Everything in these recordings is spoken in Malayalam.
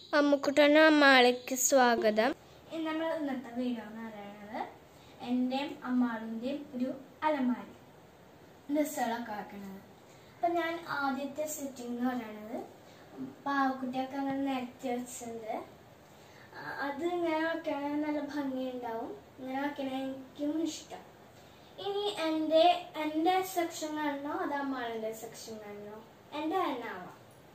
അമ്മുക്കുട്ടനും അമ്മാളിക്ക് സ്വാഗതം നമ്മൾ ഇന്നത്തെ വീഡിയോ എന്ന് പറയുന്നത് എൻ്റെയും അമ്മാളിൻ്റെയും ഒരു അലമാരി ഡ്രസ്സുകളൊക്കെ വെക്കണത് അപ്പം ഞാൻ ആദ്യത്തെ സെറ്റിംഗ് എന്ന് പറയുന്നത് പാവക്കുട്ടിയൊക്കെ അങ്ങനെ നിരത്തി വെച്ചിട്ടുണ്ട് ആ, അത് ഇങ്ങനെ വെക്കണ നല്ല ഭംഗിയുണ്ടാവും ഇങ്ങനെ വെക്കണ എനിക്കും ഇഷ്ടം ഇനി എൻ്റെ എൻ്റെ സെക്ഷൻ കാണണോ അത് അമ്മാളിൻ്റെ സെക്ഷൻ കാണണോ എൻ്റെ തന്നെ ആവാം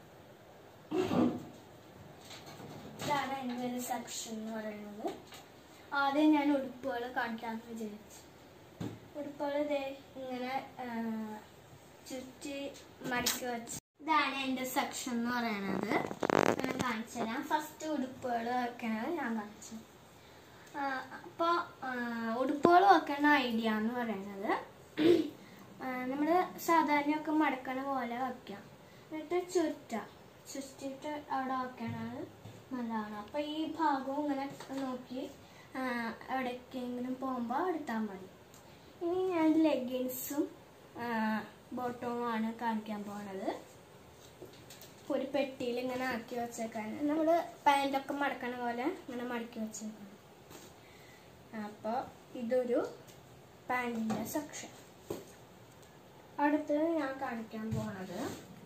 ഇതാണ് എൻ്റെ ഒരു സെക്ഷൻ എന്ന് പറയുന്നത് ആദ്യം ഞാൻ ഉടുപ്പുകൾ കാണിക്കാമെന്ന് വിചാരിച്ചു ഉടുപ്പുകൾ ഇതേ ഇങ്ങനെ ആ, ചുറ്റി മടക്കി വെച്ച് ഇതാണ് എൻ്റെ സെക്ഷൻ എന്ന് പറയുന്നത് ഞാൻ കാണിച്ചു തരാം ഫസ്റ്റ് ഉടുപ്പുകൾ വെക്കണത് ഞാൻ കാണിച്ചു അപ്പോൾ ഉടുപ്പുകൾ വെക്കണ ഐഡിയ എന്ന് പറയുന്നത് നമ്മൾ സാധാരണയൊക്കെ മടക്കണ പോലെ വെക്കാം എന്നിട്ട് ചുറ്റാം ചുറ്റിട്ട് അവിടെ വെക്കണത് നല്ലതാണ് അപ്പോൾ ഈ ഭാഗവും ഇങ്ങനെ നോക്കി ആ, എവിടേക്കെങ്കിലും പോകുമ്പോൾ എടുത്താൽ മതി ഇനി ഞാൻ ലെഗിൻസും ബോട്ടവുമാണ് കാണിക്കാൻ പോണത് ഒരു പെട്ടിയിൽ ഇങ്ങനെ ആക്കി വെച്ചേക്കാൻ നമ്മൾ പാൻറ്റൊക്കെ മടക്കണ പോലെ ഇങ്ങനെ മടക്കി വെച്ചേക്കണം അപ്പോൾ ഇതൊരു പാൻറ്റിൻ്റെ സെക്ഷൻ അടുത്തത് ഞാൻ കാണിക്കാൻ പോണത്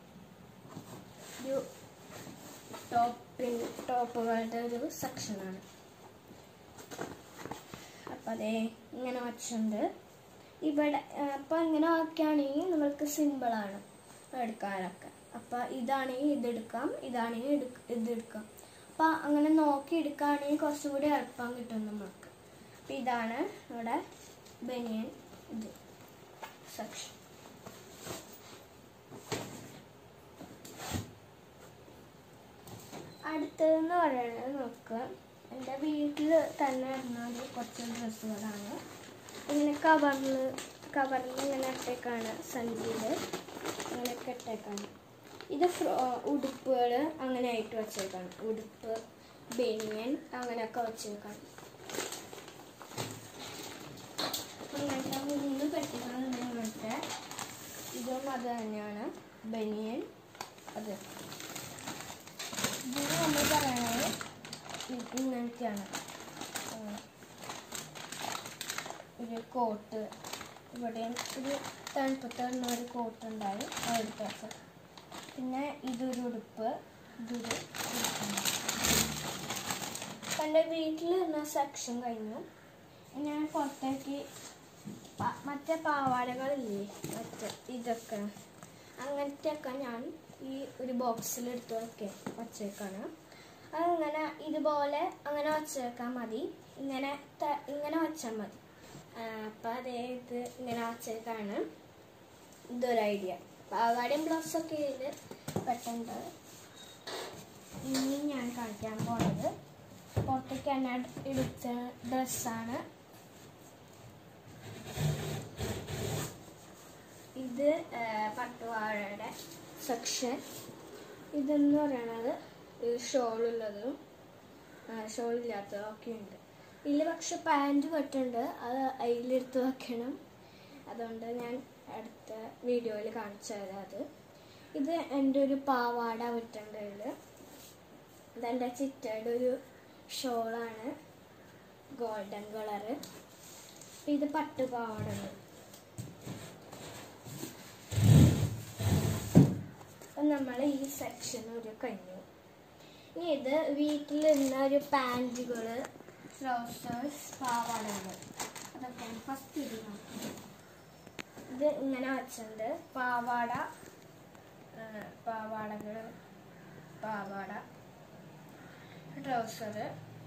ഒരു ടോപ്പിൻ ടോപ്പുകളുടെ ഒരു സെക്ഷനാണ് അപ്പം അതേ ഇങ്ങനെ വച്ചുണ്ട് ഇവിടെ അപ്പം ഇങ്ങനെ ആക്കുകയാണെങ്കിൽ നമ്മൾക്ക് സിമ്പിളാണ് എടുക്കാനൊക്കെ അപ്പം ഇതാണെങ്കിൽ ഇതെടുക്കാം ഇതാണെങ്കിൽ എടുക്ക ഇതെടുക്കാം അപ്പം അങ്ങനെ നോക്കി എടുക്കുകയാണെങ്കിൽ കുറച്ചുകൂടി എളുപ്പം കിട്ടും നമ്മൾക്ക് അപ്പം ഇതാണ് ഇവിടെ ബനിയൻ ഇത് സെക്ഷൻ അടുത്തതെന്ന് പറയുന്നത് നമുക്ക് എൻ്റെ വീട്ടിൽ തന്നെ ഇടുന്ന കുറച്ച് ഡ്രസ്സുകളാണ് ഇങ്ങനെ കവറിൽ കവറിൽ ഇങ്ങനെ ഇട്ടേക്കാണ് സഞ്ചിയിൽ അങ്ങനെയൊക്കെ ഇട്ടേക്കാണ് ഇത് ഫ്രോ ഉടുപ്പുകൾ അങ്ങനെ ആയിട്ട് വെച്ചേക്കാണ് ഉടുപ്പ് ബനിയൻ അങ്ങനെയൊക്കെ വെച്ചേക്കാണ് അങ്ങനത്തെ മൂന്ന് പെട്ടികളുണ്ട് ഇങ്ങനത്തെ ഇതും അത് തന്നെയാണ് ബനിയൻ അത് ഇതിന് നമ്മൾ പറയണത് ഇ- ഇങ്ങനത്തെയാണ് ആ, ഒരു കോട്ട് ഇവിടെയും ഒരു തണുപ്പത്ത് വരുന്ന ഒരു കോട്ട് ഉണ്ടായി അതെടുത്ത് വെച്ചത് പിന്നെ ഇതൊരു ഉടുപ്പ് ഇതൊരു ഉടുപ്പാണ് എൻ്റെ വീട്ടിൽ ഇരുന്ന സെക്ഷൻ കഴിഞ്ഞു ഞാൻ പുറത്തേക്ക് പ- മറ്റേ പാവാടകളില്ലേ മറ്റേ ഇതൊക്കെ അങ്ങനത്തെയൊക്കെ ഞാൻ ഈ ഒരു ബോക്സിൽ എടുത്ത് വെക്കേ വച്ചേക്കാണ് അതിങ്ങനെ ഇതുപോലെ അങ്ങനെ വച്ചേക്കാൻ മതി ഇങ്ങനെ ത- ഇങ്ങനെ വച്ചാൽ മതി അപ്പം അതേ ഇത് ഇങ്ങനെ വച്ചേക്കാണ് ഇതൊരു ഐഡിയ പാവാടയും ബ്ലൗസൊക്കെ ഇതിൽ പെട്ടെന്ന് ഇനി ഞാൻ കാണിക്കാൻ പോണത് പുറത്തേക്ക് തന്നെ എടുത്ത ഡ്രസ്സാണ് ഇത് ആ, പട്ടുപാവാടയുടെ സെക്ഷൻ ഇതെന്ന് പറയണത് ഇത് ഷോളുള്ളതും ഷോൾ ഇല്ലാത്തതും ഒക്കെ ഉണ്ട് ഇതിൽ പക്ഷെ പാൻറ് കെട്ടുണ്ട് അത് അതിലെടുത്ത് വെക്കണം അതുകൊണ്ട് ഞാൻ അടുത്ത വീഡിയോയിൽ കാണിച്ചു തരാം അത് ഇത് എൻ്റെ ഒരു പാവാട വിട്ടുണ്ട് ഇതിൽ ഇതെൻ്റെ ചിറ്റയുടെ ഒരു ഷോളാണ് ഗോൾഡൻ കളറ് ഇത് പട്ടുപാവാടകൾ അപ്പം നമ്മൾ ഈ സെക്ഷൻ ഒരു കഴിഞ്ഞു ഇനി ഇത് വീട്ടിലിരുന്ന ഒരു പാൻറ്റുകൾ ട്രൗസേഴ്സ് പാവാടകൾ അതൊക്കെയാണ് ഫസ്റ്റ് ഇത് നോക്കുന്നത് ഇത് ഇങ്ങനെ വെച്ചിട്ടുണ്ട് പാവാട പാവാടകൾ പാവാട ട്രൗസർ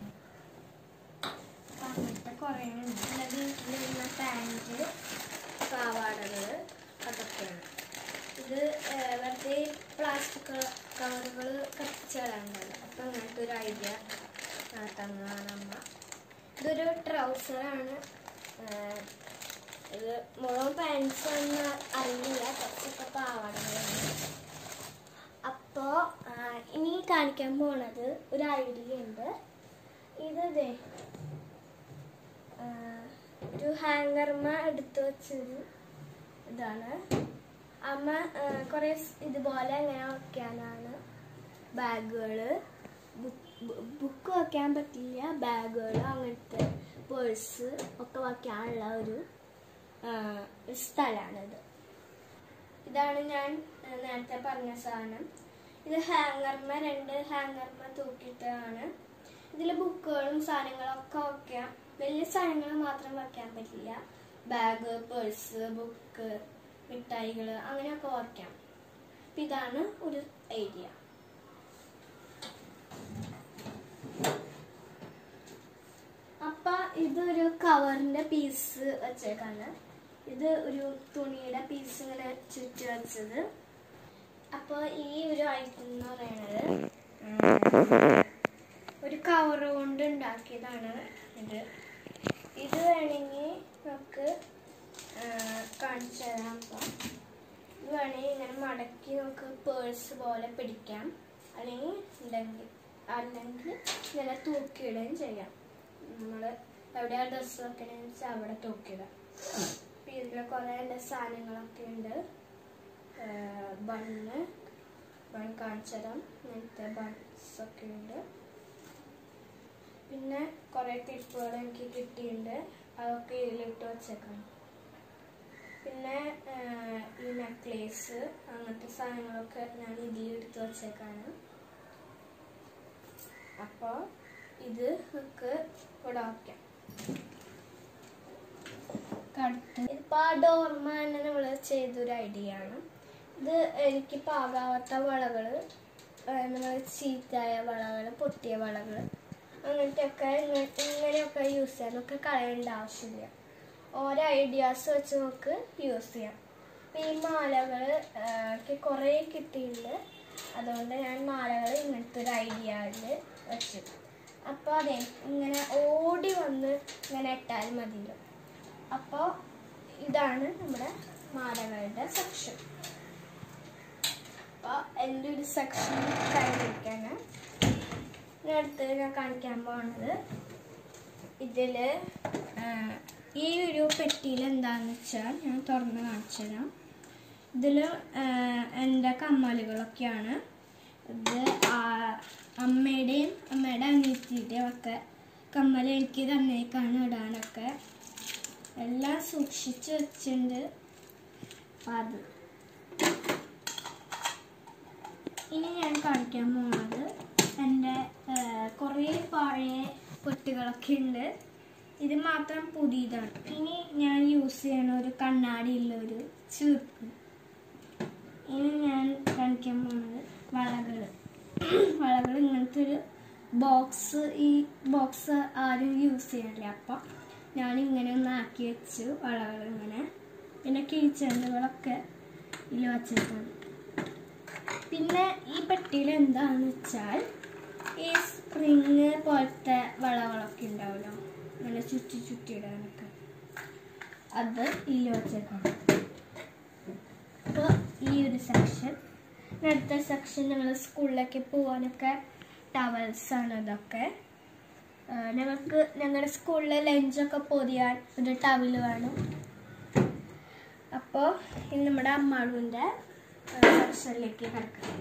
അങ്ങനത്തെ കുറേ ഉണ്ട് പിന്നെ വീട്ടിലിരുന്ന പാൻറ്റ് പാവാടകൾ അതൊക്കെയാണ് ഇത് ഏഹ്, വെറുതെ പ്ലാസ്റ്റിക് കവറുകൾ കത്തിച്ചേടാണ്ടല്ലോ അപ്പം അങ്ങനത്തെ ഒരു ഐഡിയ തന്നതാണ് അമ്മ ഇതൊരു ട്രൗസറാണ് ഏഹ്, ഇത് മുഴുവൻ പാൻസ് ഒന്നും അറിയില്ല കുറച്ചൊക്കെ പാവാടകളാണ് അപ്പോൾ ഇനി കാണിക്കാൻ പോണത് ഒരു ഐഡിയ ഉണ്ട് ഇത് ദേ ആ, ഒരു ഹാങ്കർമ എടുത്തു വെച്ചൊരു ഇതാണ് അമ്മ ആ, കുറേ സ് ഇതുപോലെ ഇങ്ങനെ വയ്ക്കാനാണ് ബാഗുകൾ ബുക്ക് വയ്ക്കാൻ പറ്റില്ല ബാഗുകൾ അങ്ങനത്തെ പേഴ്സ് ഒക്കെ വയ്ക്കാനുള്ള ഒരു ആ, ഒരു സ്ഥലമാണിത് ഇതാണ് ഞാൻ ആ, നേരത്തെ പറഞ്ഞ സാധനം ഇത് ഹാങ്ങർമ രണ്ട് ഹാങ്ങർമ തൂക്കിയിട്ടാണ് ഇതിൽ ബുക്കുകളും സാധനങ്ങളൊക്കെ വയ്ക്കാം വലിയ സാധനങ്ങൾ മാത്രം വയ്ക്കാൻ പറ്റില്ല ബാഗ് പേഴ്സ് ബുക്ക് മിഠായികൾ അങ്ങനെയൊക്കെ വയ്ക്കാം അപ്പം ഇതാണ് ഒരു ഏരിയ അപ്പൊ ഇതൊരു കവറിന്റെ പീസ് വെച്ചേക്കാണ് ഇത് ഒരു തുണിയുടെ പീസ് ഇങ്ങനെ ചുറ്റി വെച്ചത് അപ്പൊ ഈ ഒരു ഐറ്റം എന്ന് പറയുന്നത് ഉം, ഒരു കവർ കൊണ്ട് ഉണ്ടാക്കിയതാണ് ഇത് ഇത് വേണമെങ്കിൽ നമുക്ക് ആ, കാണിച്ചു തരാം അപ്പം ഇത് വേണമെങ്കിൽ ഇങ്ങനെ മടക്കി നമുക്ക് പേഴ്സ് പോലെ പിടിക്കാം അല്ലെങ്കിൽ ഉണ്ടെങ്കിൽ അല്ലെങ്കിൽ ഇങ്ങനെ തൂക്കിയിടുകയും ചെയ്യാം നമ്മൾ എവിടെയാ ഡ്രസ്സ് വെക്കണമെന്ന് വെച്ചാൽ അവിടെ തൂക്കിയിടാം അപ്പം ഇതിൽ കുറേ എൻ്റെ സാധനങ്ങളൊക്കെ ഉണ്ട് ബണ്ണ് ബൺ കാണിച്ചു തരാം ഇങ്ങനത്തെ ബൺസ് ഒക്കെ ഉണ്ട് പിന്നെ കുറേ ക്ലിപ്പുകൾ എനിക്ക് കിട്ടിയിട്ടുണ്ട് അതൊക്കെ ഇതിലിട്ട് വെച്ചേക്കാം പിന്നെ ആ, ഈ നെക്ലേസ് അങ്ങനത്തെ സാധനങ്ങളൊക്കെ ഞാൻ ഇതിലെടുത്ത് വെച്ചേക്കാണ് അപ്പോൾ ഇത് നമുക്ക് ഇവിടെ വയ്ക്കാം ഇതിപ്പോൾ ആ ഡോർമ തന്നെ നമ്മൾ ചെയ്തൊരു ഐഡിയ ആണ് ഇത് എനിക്ക് പാകാവാത്ത വളകൾ നമ്മൾ ചീത്തായ വളകൾ പൊട്ടിയ വളകൾ അങ്ങനത്തെയൊക്കെ ഇങ്ങ- ഇങ്ങനെയൊക്കെ യൂസ് ചെയ്യാം നമുക്ക് കളയേണ്ട ആവശ്യമില്ല ഓരോ ഐഡിയാസ് വെച്ച് നമുക്ക് യൂസ് ചെയ്യാം അപ്പം ഈ മാലകൾ എനിക്ക് കുറേ കിട്ടിയിട്ടുണ്ട് അതുകൊണ്ട് ഞാൻ മാലകൾ ഇങ്ങനത്തെ ഒരു ഐഡിയയിൽ വെച്ചു അപ്പോൾ അതെ ഇങ്ങനെ ഓടി വന്ന് ഇങ്ങനെ ഇട്ടാൽ മതിയല്ലോ അപ്പോൾ ഇതാണ് നമ്മുടെ മാലകളുടെ സെക്ഷൻ അപ്പോൾ എൻ്റെ ഒരു സെക്ഷൻ കഴിഞ്ഞിരിക്കുകയാണ് ഇനി അടുത്ത് ഞാൻ കാണിക്കാൻ പോകുന്നത് ഇതിൽ ഈ ഒരു പെട്ടിയിൽ എന്താണെന്ന് വെച്ചാൽ ഞാൻ തുറന്ന് കാണിച്ചു തരാം ഇതിൽ എൻ്റെ കമ്മലുകളൊക്കെയാണ് ഇത് ആ- അമ്മയുടെയും അമ്മയുടെ അനിയത്തിയുടെയും ഒക്കെ കമ്മൽ എനിക്ക് തന്നേക്കാണ് ഇടാനൊക്കെ എല്ലാം സൂക്ഷിച്ച് വെച്ചിട്ടുണ്ട് അപ്പം അത് ഇനി ഞാൻ കാണിക്കാൻ പോകുന്നത് എൻ്റെ കുറേ പഴയ പൊട്ടുകളൊക്കെ ഉണ്ട് ഇത് മാത്രം പുതിയതാണ് ഇനി ഞാൻ യൂസ് ചെയ്യണ ഒരു കണ്ണാടിയുള്ള ഒരു ചീർപ്പ് ഇനി ഞാൻ കാണിക്കാൻ പോകുന്നത് വളകൾ വളകൾ ഇങ്ങനത്തെ ഒരു ബോക്സ് ഈ ബോക്സ് ആരും യൂസ് ചെയ്യണില്ല അപ്പം ഞാൻ ഇങ്ങനെ ഒന്ന് ആക്കി വെച്ചു വളകൾ ഇങ്ങനെ പിന്നെ കിഴിച്ചെണ്ടുകളൊക്കെ ഇതിൽ വച്ചിട്ടുണ്ട് പിന്നെ ഈ പെട്ടിയിൽ എന്താണെന്ന് വെച്ചാൽ ഈ സ്പ്രിങ് പോലത്തെ വളകളൊക്കെ ഉണ്ടാവുമല്ലോ നല്ല ചുറ്റി ചുറ്റി ഇടാനൊക്കെ അത് ഇല്ല വെച്ചേക്കാം അപ്പോൾ ഈ ഒരു സെക്ഷൻ അടുത്ത സെക്ഷൻ ഞങ്ങൾ സ്കൂളിലൊക്കെ പോകാനൊക്കെ ടവൽസ് ആണ് ഇതൊക്കെ ആ, ഞങ്ങൾക്ക് ഞങ്ങളുടെ സ്കൂളിൽ ലഞ്ചൊക്കെ പൊതിയാൻ ഒരു ടവൽ വേണം അപ്പോൾ ഇന്ന് നമ്മുടെ അമ്മാളുവിൻ്റെ സെക്ഷനിലേക്ക് കിടക്കാം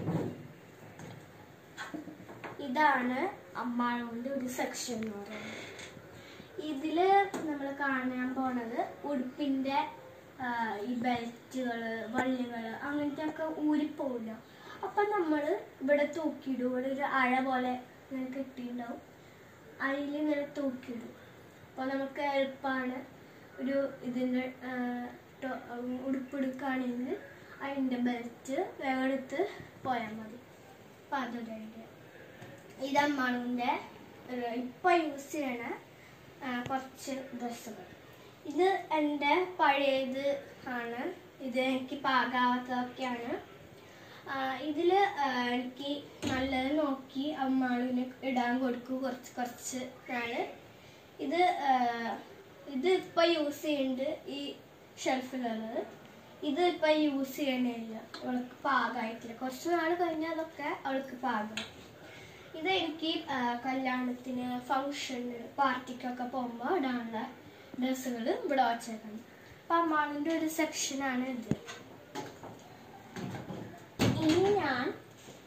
ഇതാണ് അമ്മാളുവിൻ്റെ ഒരു സെക്ഷൻ എന്ന് പറയുന്നത് ഇതിൽ നമ്മൾ കാണാൻ പോണത് ഉടുപ്പിൻ്റെ ആ, ഈ ബെൽറ്റുകൾ വള്ളികൾ അങ്ങനത്തെ ഒക്കെ ഊരിപ്പോവില്ല അപ്പം നമ്മൾ ഇവിടെ തൂക്കിയിടും ഇവിടെ ഒരു അഴ പോലെ ഇങ്ങനെ കെട്ടിയിട്ടുണ്ടാവും അതിൽ ഇങ്ങനെ തൂക്കിയിടും അപ്പോൾ നമുക്ക് എളുപ്പമാണ് ഒരു ഇതിൻ്റെ ഉടുപ്പെടുക്കുകയാണെങ്കിൽ അതിൻ്റെ ബെൽറ്റ് വേഗം എടുത്ത് പോയാൽ മതി അപ്പം അതൊരു ഐഡിയ ഇത് അമ്മാളുവിൻ്റെ ഇപ്പം യൂസ് ചെയ്യണ ആ, കുറച്ച് ഡ്രസ്സുകൾ ഇത് എൻ്റെ പഴയത് ആണ് ഇത് എനിക്ക് പാകാവാത്തതൊക്കെയാണ് ഇതിൽ എനിക്ക് നല്ലത് നോക്കി അമ്മാളിന് ഇടാൻ കൊടുക്കും കുറച്ച് കുറച്ച് ഞാൻ ഇത് ആ, ഇത് ഇപ്പം യൂസ് ചെയ്യുന്നുണ്ട് ഈ ഷെൽഫിലുള്ളത് ഇത് ഇപ്പം യൂസ് ചെയ്യണില്ല അവൾക്ക് പാകമായിട്ടില്ല കുറച്ച് നാൾ കഴിഞ്ഞാൽ അതൊക്കെ അവൾക്ക് പാകമായി ഇത് എനിക്ക് ആ, കല്യാണത്തിന് ഫങ്ഷന് പാർട്ടിക്കൊക്കെ പോകുമ്പോൾ ഇടാനുള്ള ഡ്രസ്സുകൾ ഇവിടെ വച്ചേക്കണം അപ്പം അമ്മാളിൻ്റെ ഒരു സെക്ഷനാണ് ഇത് ഇനി ഞാൻ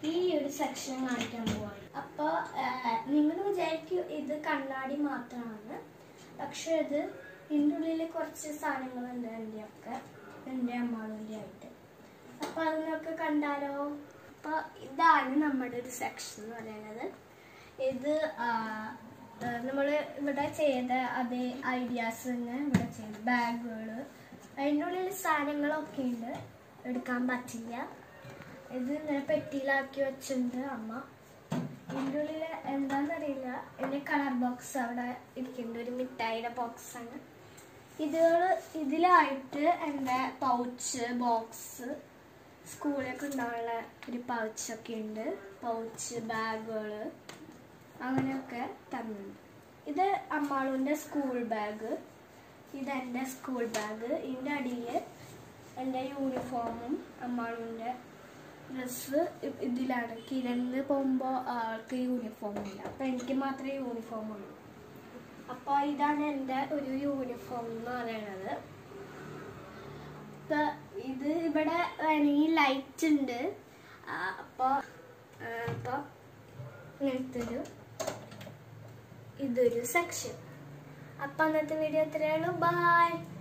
ഈ ഒരു സെക്ഷൻ കാണിക്കാൻ പോവാണ് അപ്പോൾ നിങ്ങൾ വിചാരിക്കും ഇത് കണ്ണാടി മാത്രമാണ് പക്ഷെ ഇത് ഇതിൻ്റെ ഉള്ളിൽ കുറച്ച് സാധനങ്ങളുണ്ട് എൻ്റെ ഒക്കെ എൻ്റെ അമ്മാവിൻ്റെ ആയിട്ട് അപ്പോൾ അതിനൊക്കെ കണ്ടാലോ അപ്പോൾ ഇതാണ് നമ്മുടെ ഒരു സെക്ഷൻ എന്ന് പറയുന്നത് ഇത് നമ്മൾ ഇവിടെ ചെയ്ത അതേ ഐഡിയാസ് തന്നെ ഇവിടെ ചെയ്തു ബാഗുകൾ അതിൻ്റെ ഉള്ളിൽ സാധനങ്ങളൊക്കെ ഉണ്ട് എടുക്കാൻ പറ്റില്ല ഇത് ഇങ്ങനെ പെട്ടിയിലാക്കി വെച്ചിട്ടുണ്ട് അമ്മ ഇതിൻ്റെ ഉള്ളിൽ എന്താണെന്നറിയില്ല എൻ്റെ കളർ ബോക്സ് അവിടെ ഇരിക്കുന്നുണ്ട് ഒരു മിഠായിയുടെ ബോക്സ് ആണ് ഇതുകൾ ഇതിലായിട്ട് എൻ്റെ പൗച്ച് ബോക്സ് സ്കൂളിലൊക്കെ ഉണ്ടാവുള്ള ഒരു പൗച്ചൊക്കെ ഉണ്ട് പൗച്ച് ബാഗുകൾ അങ്ങനെയൊക്കെ തന്നിട്ടുണ്ട് ഇത് അമ്മാളുൻ്റെ സ്കൂൾ ബാഗ് ഇതെൻ്റെ സ്കൂൾ ബാഗ് ഇതിൻ്റെ അടിയിൽ എൻ്റെ യൂണിഫോമും അമ്മാളുൻ്റെ ഡ്രസ്സ് ഇതിലാണ് കിരണിന് പോകുമ്പോൾ ആൾക്ക് യൂണിഫോം ഇല്ല അപ്പം എനിക്ക് മാത്രമേ യൂണിഫോം ഉള്ളൂ അപ്പോൾ ഇതാണ് എൻ്റെ ഒരു യൂണിഫോം എന്ന് പറയുന്നത് ഇപ്പൊ ഇത് ഇവിടെ വേണമെങ്കിൽ ലൈറ്റ് ഉണ്ട് അപ്പോൾ അപ്പോൾ ഇങ്ങനത്തെ ഒരു ഇതൊരു സെക്ഷൻ അപ്പം അന്നത്തെ വീഡിയോ എത്രയുള്ളൂ ബൈ